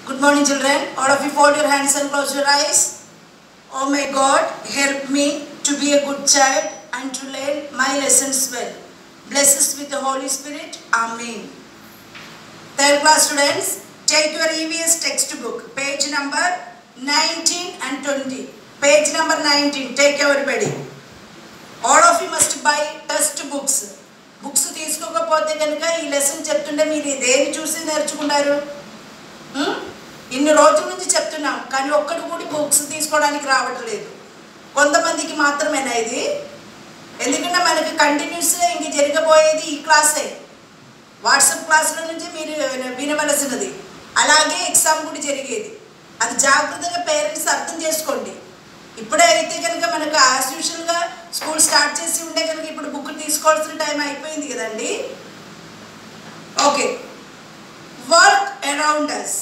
Good morning, children. All of you fold your hands and close your eyes. Oh my God, help me to be a good child and to learn my lessons well. Bless us with the Holy Spirit. Amen. Third class students, take your EVS textbook, page number 19 and 20. Page number 19, take everybody. All of you must buy test books. Books తీసుకోకపోతే కనుక ఈ lesson చెప్తుంటే మీరు దేని చూసి నేర్చుకుంటారు ఉం? ఇన్ని రోజుల నుంచి చెప్తున్నాం కానీ ఒక్కడు కూడా బుక్స్ తీసుకోవడానికి రావట్లేదు కొంతమందికి మాత్రమేనా ఇది ఎందుకంటే మనకి కంటిన్యూస్గా ఇంక జరగబోయేది ఈ క్లాసే వాట్సాప్ క్లాసుల నుంచి మీరు వినవలసినది అలాగే ఎగ్జామ్ కూడా జరిగేది అది జాగ్రత్తగా పేరెంట్స్ అర్థం చేసుకోండి ఇప్పుడే అయితే కనుక మనకు యాజ్ యూజువల్గా స్కూల్ స్టార్ట్ చేసి ఉంటే కనుక ఇప్పుడు బుక్ తీసుకోవాల్సిన టైం అయిపోయింది కదండి okay work around us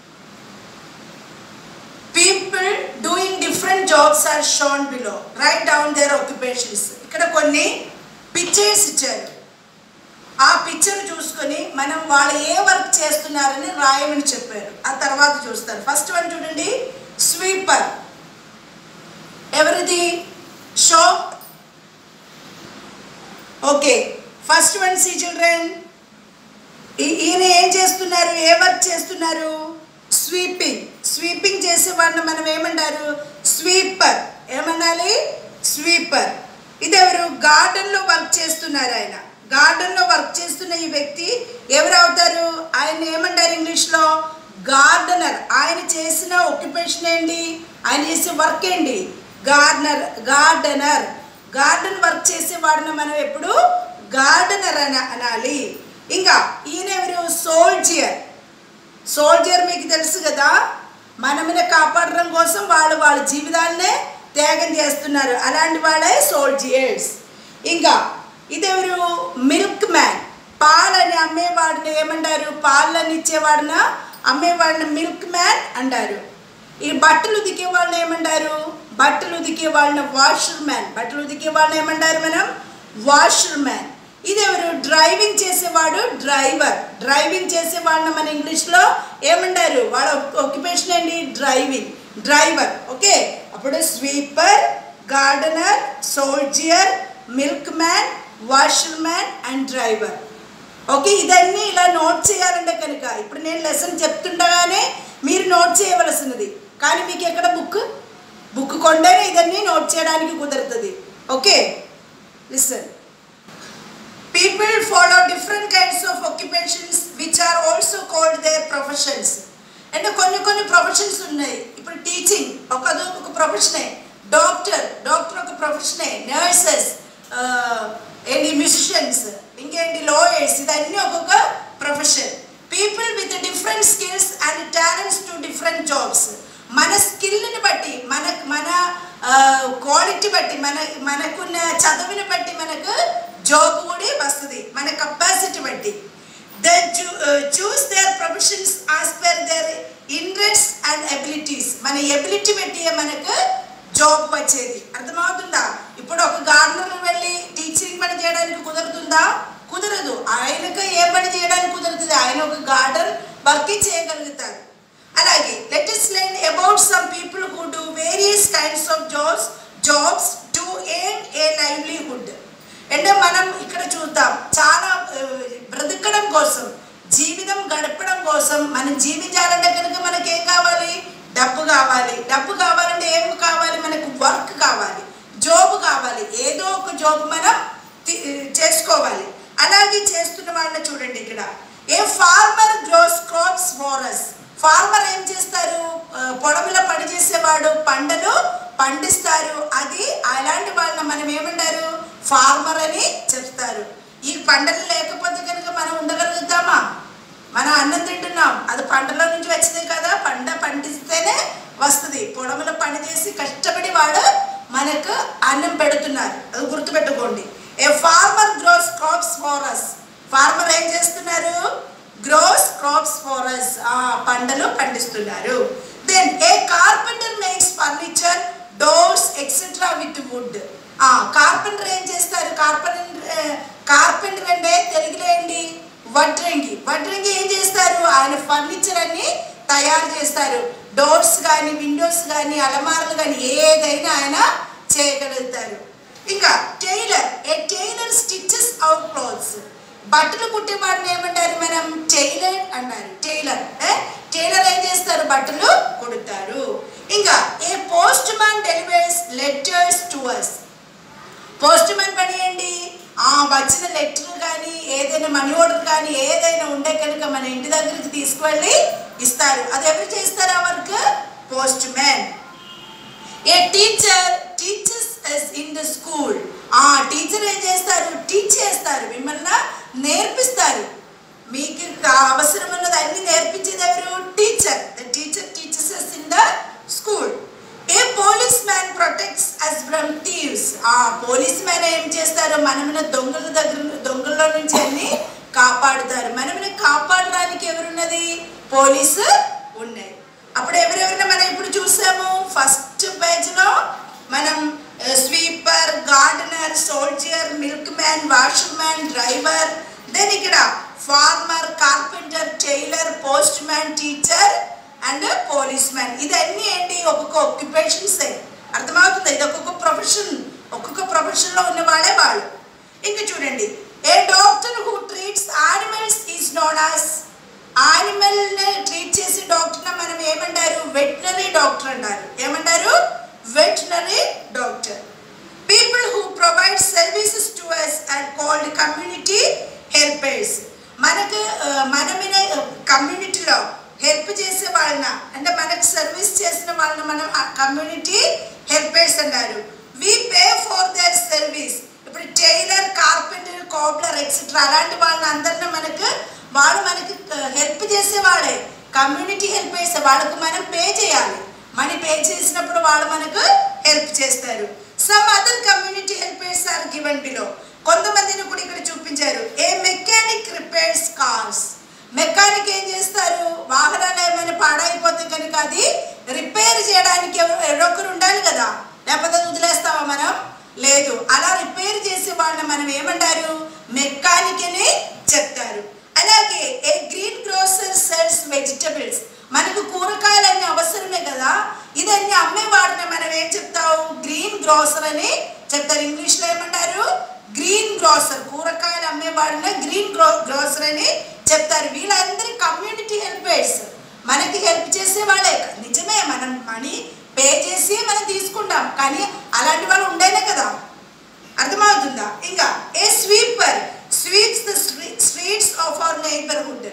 people doing different jobs are shown below right down their occupations ఇక్కడ కొన్ని పిక్చర్స్ ఇచ్చారు ఆ పిక్చర్ చూసుకొని మనం వాళ్ళు ఏ వర్క్ చేస్తున్నారని రాయమని చెప్పారు ఆ తర్వాత చూస్తారు ఫస్ట్ వన్ చూడండి స్వీపర్ ఎవరిది show okay first one see children ఈయన ఏం చేస్తున్నారు ఏ వర్క్ చేస్తున్నారు స్వీపింగ్ స్వీపింగ్ చేసేవాడిని మనం ఏమంటారు స్వీపర్ ఏమనాలి స్వీపర్ ఇది ఎవరు గార్డెన్లో వర్క్ చేస్తున్నారు ఆయన గార్డెన్లో వర్క్ చేస్తున్న ఈ వ్యక్తి ఎవరు అవుతారు ఆయన ఏమంటారు ఇంగ్లీష్లో గార్డెనర్ ఆయన చేసిన ఒక్యుపేషన్ ఏంటి ఆయన చేసే వర్క్ ఏంటి గార్డనర్ గార్డెనర్ గార్డెన్ వర్క్ చేసేవాడిని మనం ఎప్పుడు గార్డెనర్ అని అనాలి ఇంకా ఈయన ఎవరు సోల్జియర్ సోల్జర్ మీకు తెలుసు కదా మనమిని కాపాడడం కోసం వాళ్ళు వాళ్ళ జీవితాన్నే త్యాగం చేస్తున్నారు అలాంటి వాళ్ళే సోల్జియర్స్ ఇంకా ఇదెవరు మిల్క్ మ్యాన్ పాలని అమ్మేవాడిని ఏమంటారు పాలని ఇచ్చేవాడిన అమ్మేవాడిని మిల్క్ మ్యాన్ అంటారు ఈ బట్టలు ఉతికే వాళ్ళని ఏమంటారు బట్టలు ఉతికే వాళ్ళని వాషర్ మ్యాన్ బట్టలు ఉతికే వాళ్ళని ఏమంటారు మనం వాషర్ మ్యాన్ ఇదెవరు డ్రైవింగ్ చేసేవాడు డ్రైవర్ డ్రైవింగ్ చేసేవాడిని మన ఇంగ్లీష్లో ఏమంటారు వాళ్ళ ఒక్యుపేషన్ ఏంటి డ్రైవింగ్ డ్రైవర్ ఓకే అప్పుడు sweeper gardener soldier milkman washerman and driver okay ఇదన్నీ ఇలా నోట్ చేయాలంటే కనుక ఇప్పుడు నేను లెసన్ చెప్తుండగానే మీరు నోట్ చేయవలసినది కానీ మీకు ఎక్కడ బుక్ బుక్ కొంటేనే ఇదన్నీ నోట్ చేయడానికి కుదురుతుంది okay listen people follow different kinds of occupations which are also called their professions అంటే కొన్ని కొన్ని ప్రొఫెషన్స్ ఉన్నాయి ఇప్పుడు టీచింగ్ ఒక ఒక ప్రొఫెషనే డాక్టర్ డాక్టర్ ఒక ప్రొఫెషనే నర్సెస్ ఏంటి మ్యూజిషియన్స్ ఇంకేంటి లోయర్స్ ఇదన్నీ ఒక్కొక్క profession people with different skills and talents to different jobs మన స్కిల్ని బట్టి మన మన క్వాలిటీ బట్టి మన మనకున్న చదువుని బట్టి మనకు జాబ్ కూడా వస్తుంది మన కెపాసిటీ బట్టి they choose their professions as per their interest and abilities మన ఎబిలిటీ బట్టి మనకు జాబ్ వచ్చేది అర్థమవుతుందా ఇప్పుడు ఒక గార్డెనర్ వెళ్ళి టీచింగ్ పని చేయడానికి కుదురుతుందా కుదరదు ఆయనకు ఏ పని చేయడానికి కుదురుతుంది ఆయన ఒక గార్డెన్ వర్క్ చేయగలుగుతారు అలాగే let's learn about some people who do various kinds of jobs jobs to earn a livelihood అంటే మనం ఇక్కడ చూద్దాం చాలా బ్రతకడం కోసం జీవితం గడపడం కోసం మనం జీవించాలంటే కనుక మనకి ఏం కావాలి డబ్బు కావాలి డబ్బు కావాలంటే ఏం కావాలి మనకు వర్క్ కావాలి జాబ్ కావాలి ఏదో ఒక జాబ్ మనం చేసుకోవాలి అలాగే చేస్తున్న వాళ్ళని చూడండి ఇక్కడ a farmer grows crops for us farmer ఏం చేస్తారు పొడవులో పని చేసేవాడు పంటలు పండిస్తారు అది అలాంటి వాళ్ళని మనం ఏమంటారు ఫార్మర్ అని చెప్తారు ఈ పంటలు లేకపోతే కనుక మనం ఉండగలుగుతామా మనం అన్నం తింటున్నాం అది పంటలో నుంచి వచ్చింది కదా పంట పండిస్తేనే వస్తుంది పొడవులో పని చేసి కష్టపడి వాడు మనకు అన్నం పెడుతున్నారు అది గుర్తుపెట్టుకోండి a farmer grows crops for us farmer ఏం చేస్తున్నారు గ్రోస్ క్రాప్స్ ఫారస్ పంటలు పండిస్తున్నారు then a carpenter makes furniture doors etcetera with wood carpenter ఏం చేస్తారు కార్పెంటర్ కార్పెంటర్ అంటే తెలుగులో ఏంటి వడ్రంగి వడ్రంగి ఏం చేస్తారు ఆయన ఫర్నిచర్ అన్ని తయారు చేస్తారు డోర్స్ కానీ విండోస్ కానీ అలమార్లు కానీ ఏదైనా ఆయన చేయగలుగుతారు ఇంకా tailor a tailor stitches out clothes బట్టలు కుట్టేవాడిని ఏమంటారు మనం టైలర్ అన్నారు టైలర్ టైలర్ ఏం చేస్తారు బట్టలు కుడతారు ఇంకా a postman delivers letters to us postman పని ఏంటి ఆ వచ్చిన లెటర్ కానీ ఏదైనా మనీ ఆర్డర్ కానీ ఏదైనా ఉంటే కనుక మన ఇంటి దగ్గరికి తీసుకువెళ్ళి ఇస్తారు అది ఎవరు చేస్తారు ఆ work postman a teacher teaches in the school ఆ టీచర్ ఏం చేస్తారు టీచ్ చేస్తారు మిమ్మల్ని నేర్పిస్తారు మీకు అవసరం ఉన్నది అన్ని నేర్పించేది ఎవరు teacher the teacher teaches in the school a policeman protects us from thieves ఆ పోలీస్ మ్యాన్ ఏం చేస్తారు మనమున దొంగల దగ్గర దొంగల్లో నుంచి అన్ని కాపాడుతారు మనముని కాపాడడానికి ఎవరున్నది పోలీసు ఉన్నాయి అప్పుడు ఎవరెవరిని మనం ఇప్పుడు చూసాము ఫస్ట్ పేజ్లో మనం sweeper gardener soldier milkman washerman driver then ఇక్కడ farmer carpenter tailor postman teacher and policeman ఇదన్నీ ఏంటి ఒక్కొక్క ఒక్యుపేషన్సే అర్థమవుతుంది ఇది ఒక్కొక్క ప్రొఫెషన్ ఒక్కొక్క ప్రొఫెషన్లో ఉన్న వాళ్ళే వాళ్ళు ఇంకా చూడండి a doctor who treats animals is known as యానిమల్ని ట్రీట్ చేసే డాక్టర్ని మనం ఏమంటారు వెటనరీ డాక్టర్ అంటారు ఏమంటారు veterinary doctor people who provide services to us and called community helpers మనకు ఆ, మన మీద కమ్యూనిటీలో హెల్ప్ చేసే వాళ్ళన అంటే మనకు సర్వీస్ చేసిన వాళ్ళని మనం కమ్యూనిటీ హెల్పర్స్ అన్నారు we pay for their service ఇప్పుడు టైలర్ కార్పెంటర్ కోబ్లర్ ఎక్సెట్రా అలాంటి వాళ్ళని అందరిని మనకు వాళ్ళు మనకి హెల్ప్ చేసే వాళ్ళే కమ్యూనిటీ హెల్ప్ చేసే వాళ్ళకి మనం పే చేయాలి మనీ పే చేసినప్పుడు వాళ్ళు మనకు హెల్ప్ చేస్తారు some other community helpers are given below కొంతమందిని కూడా ఇక్కడ చూపించారు a mechanic repairs cars mechanic ఏం చేస్తారు వాహనాలు ఏమైనా పాడైపోతే కనుక అది రిపేర్ చేయడానికి ఎవరు ఎవరొకరు ఉండాలి కదా లేకపోతే అది వదిలేస్తావా మనం లేదు అలా రిపేర్ చేసే వాళ్ళని మనం ఏమంటారు మెకానిక్ అని చెప్తారు అలాగే a greengrocer sells vegetables మనకు కూరగాయలన్నీ అవసరమే కదా ఇదన్నీ అమ్మే వాటిని మనం ఏం చెప్తావు గ్రీన్ గ్రోసర్ అని చెప్తారు ఇంగ్లీష్లో ఏమంటారు గ్రీన్ గ్రోసర్ కూరగాయలు అమ్మే వాడిని గ్రీన్ గ్రో గ్రోసర్ అని చెప్తారు వీళ్ళందరి కమ్యూనిటీ హెల్పర్స్ మనకి హెల్ప్ చేసే వాళ్ళే నిజమే మనం మనీ పే చేసి మనం తీసుకుంటాం కానీ అలాంటి వాళ్ళు ఉండేనే కదా అర్థమవుతుందా ఇంకా a sweeper sweeps the streets of our neighbourhood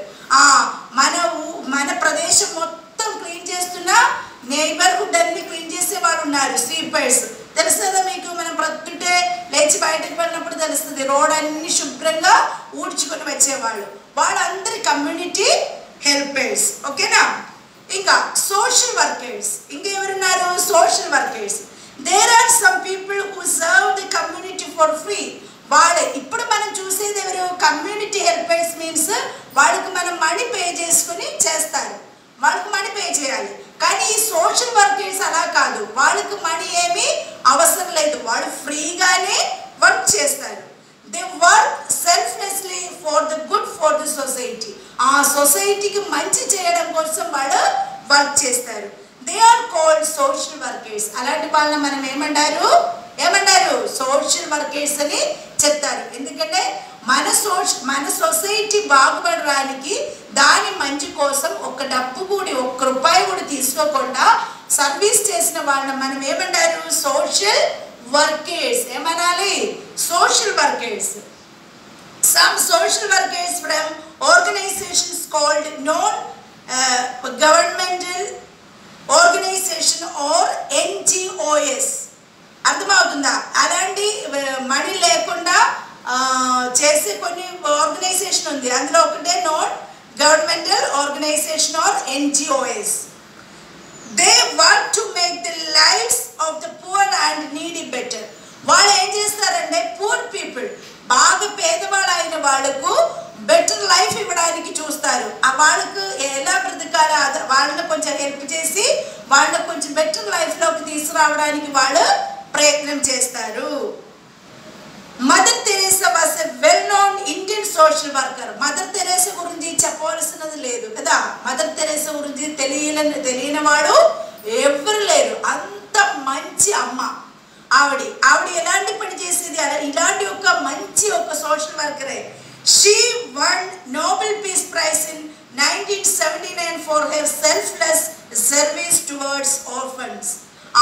మన ఊ- మన ప్రదేశం మొత్తం క్లీన్ చేస్తున్న నైబర్హుడ్ అన్ని క్లీన్ చేసే వాళ్ళు ఉన్నారు స్వీపర్స్ తెలుస్తుందా మీకు మనం ప్రొద్దుటే లేచి బయటకు వెళ్ళినప్పుడు తెలుస్తుంది రోడ్ అన్ని శుభ్రంగా ఊడ్చుకొని వచ్చేవాళ్ళు వాళ్ళందరి కమ్యూనిటీ హెల్పర్స్ ఓకేనా ఇంకా సోషల్ వర్కర్స్ ఇంకెవరున్నారు social workers there are some people who serve the community for free వాళ్ళే ఇప్పుడు మనం చూసేది ఎవరు కమ్యూనిటీ హెల్పర్స్ మీన్స్ వాళ్ళకి మనం మనీ పే చేసుకుని చేస్తారు వాళ్ళకి మనీ పే చేయాలి కానీ ఈ సోషల్ వర్కర్స్ అలా కాదు వాళ్ళకి మనీ ఏమీ అవసరం లేదు వాళ్ళు ఫ్రీగానే వర్క్ చేస్తారు they work selflessly for the good for the society ఆ సొసైటీకి మంచి చేయడం కోసం వాళ్ళు వర్క్ చేస్తారు they are called social workers అలాంటి వాళ్ళని మనం ఏమంటారు ఏమంటారు సోషల్ వర్కర్స్ అని చెప్తారు ఎందుకంటే మన సోష మన సొసైటీ బాగుపడడానికి దాని మంచి కోసం ఒక డబ్బు కూడి ఒక్క రూపాయి కూడా తీసుకోకుండా సర్వీస్ చేసిన వాళ్ళని మనం ఏమంటారు సోషల్ వర్కర్స్ ఏమనాలి social workers some social workers from organizations called non-governmental organization or NGOs అర్థమవుతుందా అలాంటి మనీ లేకుండా ఆ, చేసే కొన్ని ఆర్గనైజేషన్ ఉంది అందులో ఒకటే non governmental organisation or NGOs they work to make the lifes of the poor and needy better వాళ్ళు ఏం చేస్తారంటే పూర్ పీపుల్ బాగా పేదవాళ్ళు అయిన వాళ్ళకు బెటర్ లైఫ్ ఇవ్వడానికి చూస్తారు ఆ వాళ్ళకు ఎలా బ్రతకాలో అద- వాళ్ళని కొంచెం హెల్ప్ చేసి వాళ్ళని కొంచెం బెటర్ లైఫ్లోకి తీసుకురావడానికి వాళ్ళు ప్రయత్నం చేస్తారు Mother Teresa was a well known Indian social worker Mother Teresa గురించి చెప్పవలసినది లేదు కదా మదర్ తెరేసా గురించి తెలి తెలియని తెలియని వాడు ఎవరు లేరు అంత మంచి అమ్మ ఆవిడ ఆవిడ ఎలాంటి పని చేసేది అలా ఇలాంటి ఒక మంచి ఒక సోషల్ వర్కరే she won Nobel peace prize in nineteen seventy nine for her selfless service towards orphans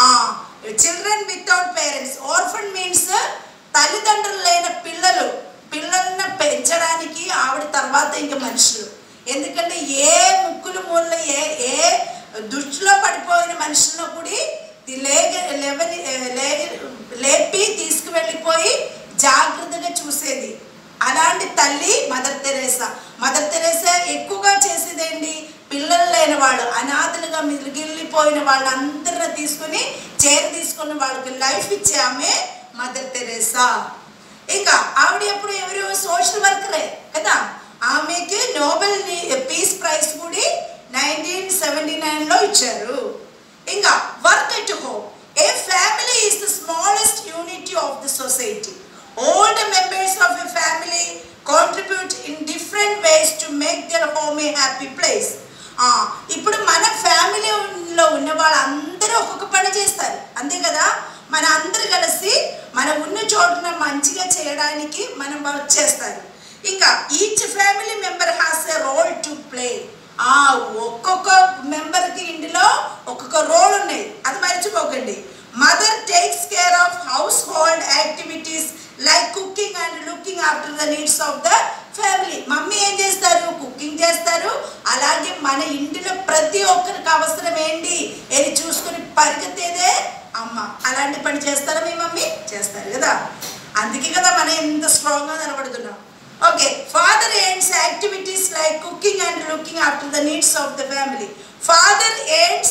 children without parents orphan means తల్లిదండ్రులు లేని పిల్లలు పిల్లల్ని పెంచడానికి ఆవిడ తర్వాత ఇంక మనుషులు ఎందుకంటే ఏ ముక్కులు మూల ఏ ఏ దృష్టిలో పడిపోయిన మనుషులను కూడా లేగ లేవని లేగ లేపి తీసుకువెళ్ళిపోయి జాగ్రత్తగా చూసేది అలాంటి తల్లి మదర్ తెరేసా మదర్ తెరేసా ఎక్కువగా చేసేదేంటి పిల్లలు లేని వాళ్ళు అనాథలుగా మిగిలిపోయిన వాళ్ళందరిని తీసుకుని చేర తీసుకుని వాళ్ళకి లైఫ్ ఇచ్చే ఆమె మదర్ తెరేసా ఇంకా ఆవిడ ఎప్పుడు ఎవరు సోషల్ వర్కరే కదా ఆమెకి నోబెల్ పీస్ ప్రైజ్ కూడా నైన్టీన్ సెవెంటీ నైన్లో ఇచ్చారు ఇంకా work at home a family is the smallest unity of the society all the members of a family contribute in different ways to make their home a happy place ఆ, ఇప్పుడు మన ఫ్యామిలీలో ఉన్న వాళ్ళందరూ ఒక్కొక్క పని చేస్తారు అంతే కదా మన అందరూ కలిసి మన ఉన్న చోటున మంచిగా చేయడానికి మనం వర్క్ చేస్తారు ఇంకా each family member has a role to play ఆ ఒక్కొక్క మెంబర్కి ఇంటిలో ఒక్కొక్క రోల్ ఉన్నాయి అది మర్చిపోకండి mother takes care of household activities like cooking and looking after the needs of the family mummy ఏం చేస్తారు కుకింగ్ చేస్తారు అలాగే మన ఇంటిలో ప్రతి ఒక్కరికి అవసరం ఏంటి అని చూసుకుని పరిగెత్తేదే అమ్మ అలాంటి పని చేస్తారా మీ మమ్మీ చేస్తారు కదా అందుకే కదా మనం ఎంత స్ట్రాంగ్గా నిలబడుతున్నాం okay father ends activities like cooking and looking after the needs of the family father ends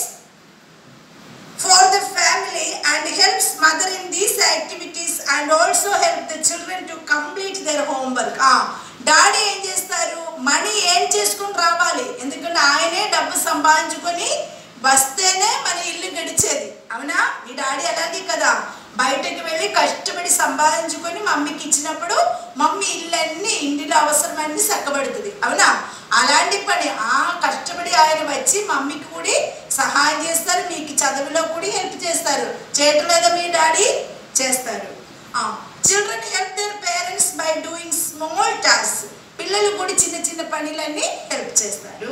for the family and helps mother in these activities and also help the children to complete their homework. Daddy ఏం చేస్తారు money ఏం చేసుకుని రావాలి ఎందుకంటే ఆయనే డబ్బు సంపాదించుకొని వస్తేనే మన ఇల్లు గడిచేది అవునా మీ డాడీ అలాగే కదా బయటకు వెళ్ళి కష్టపడి సంపాదించుకొని మమ్మీకి ఇచ్చినప్పుడు మమ్మీ ఇల్లన్నీ ఇంటిలో అవసరమన్నీ చక్కబడుతుంది అవునా అలాంటి పని ఆ కష్టపడి ఆయన వచ్చి మమ్మీకి కూడా సహాయం చేస్తారు మీకు చదువులో కూడా హెల్ప్ చేస్తారు చేయటం లేదా మీ డాడీ చేస్తారు children help their parents by doing small task పిల్లలు కూడా చిన్న చిన్న పనులన్నీ హెల్ప్ చేస్తారు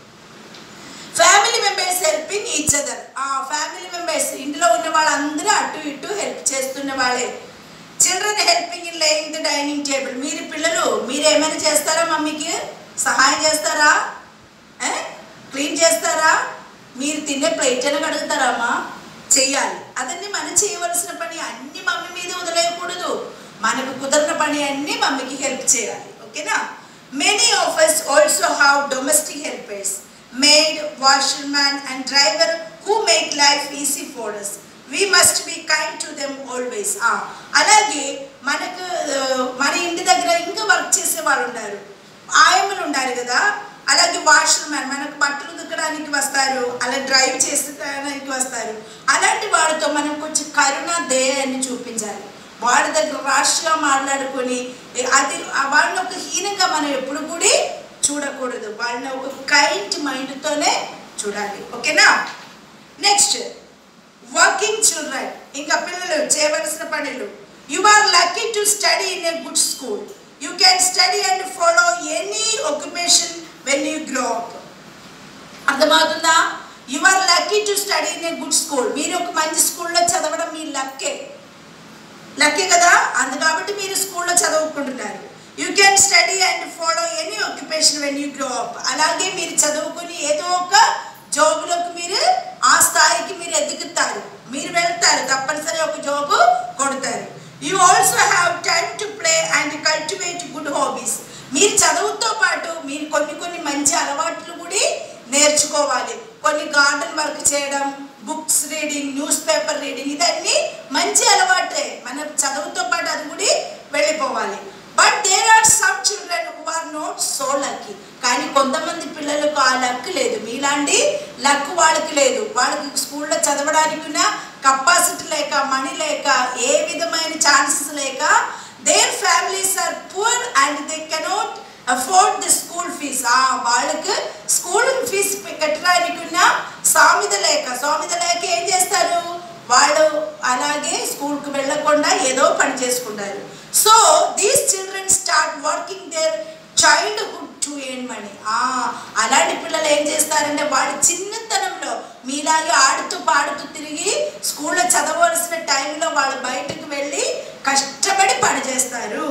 family members helping each other ఆ ఫ్యామిలీ మెంబర్స్ ఇంట్లో ఉన్న వాళ్ళందరూ అటు ఇటు హెల్ప్ చేస్తున్న వాళ్ళే children helping in laying the dining table మీరు పిల్లలు మీరు ఏమైనా చేస్తారా మమ్మీకి సహాయం చేస్తారా క్లీన్ చేస్తారా మీరు తినే ప్లేట్ అయినా కడుగుతారా అమ్మా చెయ్యాలి అదన్నీ మనం చేయవలసిన పని అన్ని మమ్మీ మీద వదిలేయకూడదు మనకు కుదరిన పని అన్ని మమ్మీకి హెల్ప్ చేయాలి ఓకేనా many of us also have domestic helpers maid washerman and driver who make life easy for us we must be kind to them always అలాగే మనకు ఆ, మన ఇంటి దగ్గర ఇంకా వర్క్ చేసే వాళ్ళు ఉన్నారు ఆయమ్మలు ఉండాలి కదా అలాగే వాషర్ మ్యాన్ మనకు బట్టలు ఉతకడానికి వస్తారు అలా డ్రైవ్ చేసడానికి వస్తారు అలాంటి వాడితో మనం కొంచెం కరుణ దయాన్ని చూపించాలి వాడి దగ్గర రాష్ట్రంగా మాట్లాడుకొని ఏ, అది ఆ వాళ్ళని ఒక హీనంగా మనం ఎప్పుడు కూడా చూడకూడదు వాళ్ళని ఒక కైండ్ మైండ్తోనే చూడాలి ఓకేనా నెక్స్ట్ వర్కింగ్ చిల్డ్రన్ ఇంకా పిల్లలు చేయవలసిన పనులు you are lucky to study in a good school you can study and follow any occupation when you grow up అర్థమవుతుందా you are lucky to study in a good school మీరు ఒక మంచి స్కూల్లో చదవడం మీ లక్కే లక్కీ కదా అందు కాబట్టి మీరు స్కూల్లో చదువుకుంటున్నారు you can study and follow any occupation when you grow up అలాగే మీరు చదువుకుని ఏదో ఒక జాబ్లోకి మీరు ఆ స్థాయికి మీరు ఎదుగుతారు మీరు వెళ్తారు తప్పనిసరి ఒక జాబ్ కొడతారు you also have time to play and cultivate good hobbies మీరు చదువుతో పాటు మీరు కొన్ని కొన్ని మంచి అలవాట్లు కూడా నేర్చుకోవాలి కొన్ని గార్డెన్ వర్క్ చేయడం books reading newspaper reading ఇదన్నీ మంచి అలవాటే మన చదువుతో పాటు అది కూడా వెళ్ళిపోవాలి but there are some children who are not so lucky కానీ కొంతమంది పిల్లలకు ఆ లక్ లేదు మీలాంటి లక్ వాళ్ళకి లేదు వాళ్ళకి స్కూల్లో చదవడానికి ఉన్న కెపాసిటీ లేక మనీ లేక ఏ విధమైన ఛాన్సెస్ లేక there families are poor and they cannot afford the school fees వాళ్ళకి స్కూల్ ఫీజు కట్టడానికి ఉన్న వాళ్ళు అలాగే స్కూల్కి వెళ్ళకుండా ఏదో పని చేసుకుంటారు so these children start working their childhood to earn money అలాంటి పిల్లలు ఏం చేస్తారంటే వాళ్ళు చిన్నతనంలో మీలాగే ఆడుతూ పాడుతూ తిరిగి స్కూల్లో చదవలసిన టైంలో వాళ్ళు బయటకు వెళ్ళి కష్టపడి పని చేస్తారు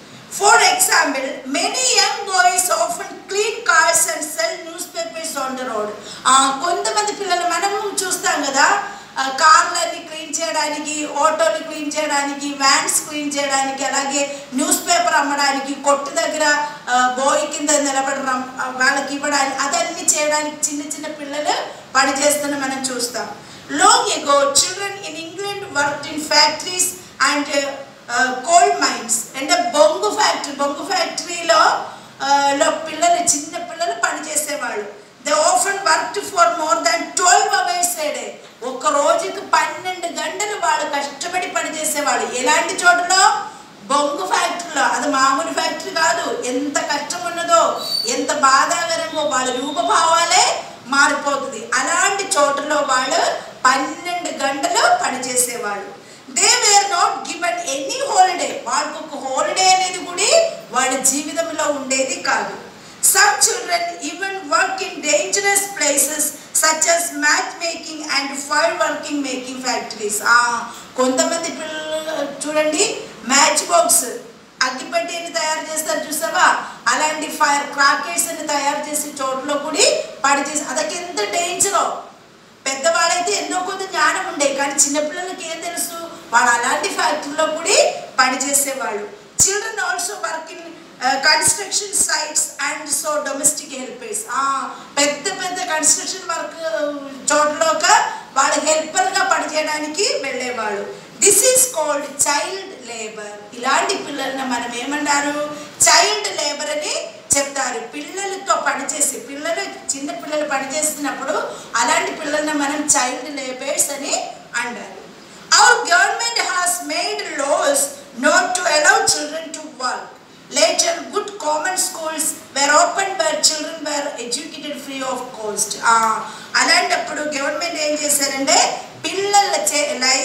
for example many young boys often clean cars and sell newspapers on the road కొంతమంది పిల్లలు మనం చూస్తాం కదా ఆ, కార్లన్నీ క్లీన్ చేయడానికి ఆటోలు క్లీన్ చేయడానికి వ్యాన్స్ క్లీన్ చేయడానికి అలాగే న్యూస్ పేపర్ అమ్మడానికి కొట్టు దగ్గర ఆ, బోయ్ కింద నిలబడడం ఆ, వాళ్ళకి ఇవ్వడానికి అదన్నీ చేయడానికి చిన్న చిన్న పిల్లలు పని చేస్తున్న మనం చూస్తాం long ago children in England work in factories and coal mines అంటే బొంగు ఫ్యాక్టరీ బొంగు ఫ్యాక్టరీలో ఆ, లో పిల్లలు చిన్న పిల్లలు పని చేసేవాళ్ళు they often work for more than twelve hours a day ఒక రోజుకి పన్నెండు గంటలు వాళ్ళు కష్టపడి పని చేసేవాళ్ళు ఎలాంటి చోటులో బొంగు ఫ్యాక్టరీలో అది మామూలు ఫ్యాక్టరీ కాదు ఎంత కష్టం ఉన్నదో ఎంత బాధాకరంగా వాళ్ళ రూపభావాలే మారిపోతుంది అలాంటి చోటులో వాళ్ళు పన్నెండు గంటలు పనిచేసేవాళ్ళు they were not given any holiday వాళ్ళకు ఒక హాలిడే అనేది కూడా వాళ్ళ జీవితంలో ఉండేది కాదు some children even work in dangerous places such as match making and fire working making factories కొంతమంది పిల్లలు చూడండి మ్యాచ్ బాక్స్ అగ్గిపెట్టిని తయారు చేస్తారు చూసావా అలాంటి ఫైర్ క్రాకెట్స్ అని తయారు చేసే చోట్ల కూడా పడి చేసి అదకి ఎంత డేంజరో పెద్దవాళ్ళైతే ఎన్నో కొంత జ్ఞానం ఉండే కానీ చిన్నపిల్లలకి ఏం తెలుసు వాళ్ళు అలాంటి ఫ్యాక్టరీలో కూడా పనిచేసేవాళ్ళు children also work in construction sites and so domestic helpers పెద్ద పెద్ద కన్స్ట్రక్షన్ వర్క్ చోట్లోక వాళ్ళు హెల్పర్గా పనిచేయడానికి వెళ్ళేవాళ్ళు this is called child labour ఇలాంటి పిల్లల్ని మనం ఏమన్నారు చైల్డ్ లేబర్ అని చెప్తారు పిల్లలతో పనిచేసి పిల్లలు చిన్న పిల్లలు పనిచేస్తున్నప్పుడు అలాంటి పిల్లల్ని మనం చైల్డ్ లేబర్స్ అని అంటారు our government has made laws not to allow children to work later good common schools were open where children were educated free of cost అలాంటప్పుడు గవర్నమెంట్ ఏం చేశారంటే పిల్లల చే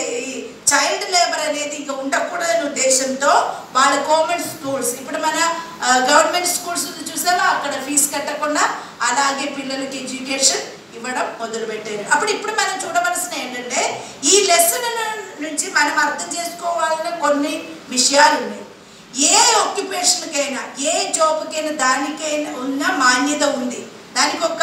చైల్డ్ లేబర్ అనేది ఇంకా ఉండకూడదని ఉద్దేశంతో వాళ్ళ గవర్నమెంట్ స్కూల్స్ ఇప్పుడు మన గవర్నమెంట్ స్కూల్స్ చూసావా అక్కడ ఫీజు కట్టకుండా అలాగే పిల్లలకి ఎడ్యుకేషన్ ఇవ్వడం మొదలుపెట్టారు అప్పుడు ఇప్పుడు మనం చూడవలసిన ఏంటంటే ఈ లెసన్ నుంచి మనం అర్థం చేసుకోవాలన్న కొన్ని విషయాలు ఉన్నాయి ఏ ఆక్యుపేషన్కైనా ఏ జాబ్కైనా దానికైనా ఉన్న మాన్యత ఉంది దానికి ఒక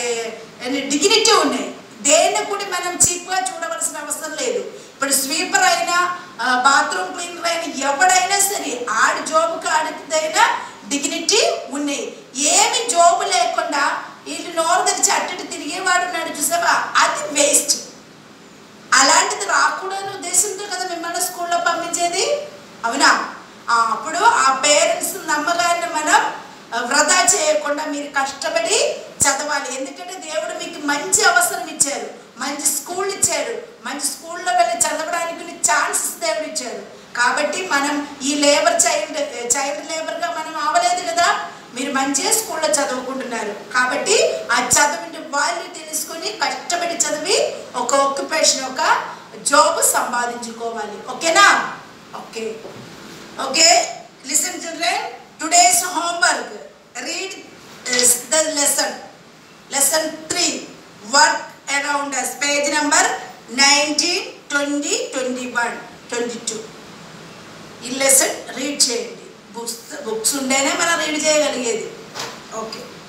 డిగ్నిటీ ఉన్నాయి దేన్ని కూడా మనం చీప్గా చూడవలసిన అవసరం లేదు ఇప్పుడు స్వీపర్ అయినా బాత్రూమ్ క్లీనర్ అయినా ఎవడైనా సరే ఆడి జాబ్కి ఆడిదైనా డిగ్నిటీ ఉన్నాయి ఏమి జాబ్ లేకుండా వీళ్ళు నోరు తెరిచి అట్టటి తిరిగేవాడు ఉన్నాడు చూసావా అది వేస్ట్ అలాంటిది రాకూడని ఉద్దేశంతో కదా మిమ్మల్ని స్కూల్లో పంపించేది అవునా ఆ, అప్పుడు ఆ పేరెంట్స్ నమ్మగాన్ని మనం ఆ, వృధా చేయకుండా మీరు కష్టపడి చదవాలి ఎందుకంటే దేవుడు మీకు మంచి అవసరం ఇచ్చారు మంచి స్కూల్ ఇచ్చారు మంచి స్కూల్లో వెళ్ళి చదవడానికి ఛాన్సెస్ దేవుడు ఇచ్చారు కాబట్టి మనం ఈ లేబర్ చైల్డ్ చైల్డ్ లేబర్గా మనం అవ్వలేదు కదా మీరు మంచిగా స్కూల్లో చదువుకుంటున్నారు కాబట్టి ఆ చదువుని వాల్యూ తెలుసుకొని కష్టపడి చదివి ఒక ఆక్యుపేషన్ ఒక జాబ్ సంపాదించుకోవాలి ఓకేనా okay okay listen children today's homework read the lesson lesson three work around us page number nineteen twenty twenty one twenty two ఈ లెసన్ రీడ్ చేయండి బుక్స్ బుక్స్ ఉంటేనే మనం రీడ్ చేయగలిగేది ఓకే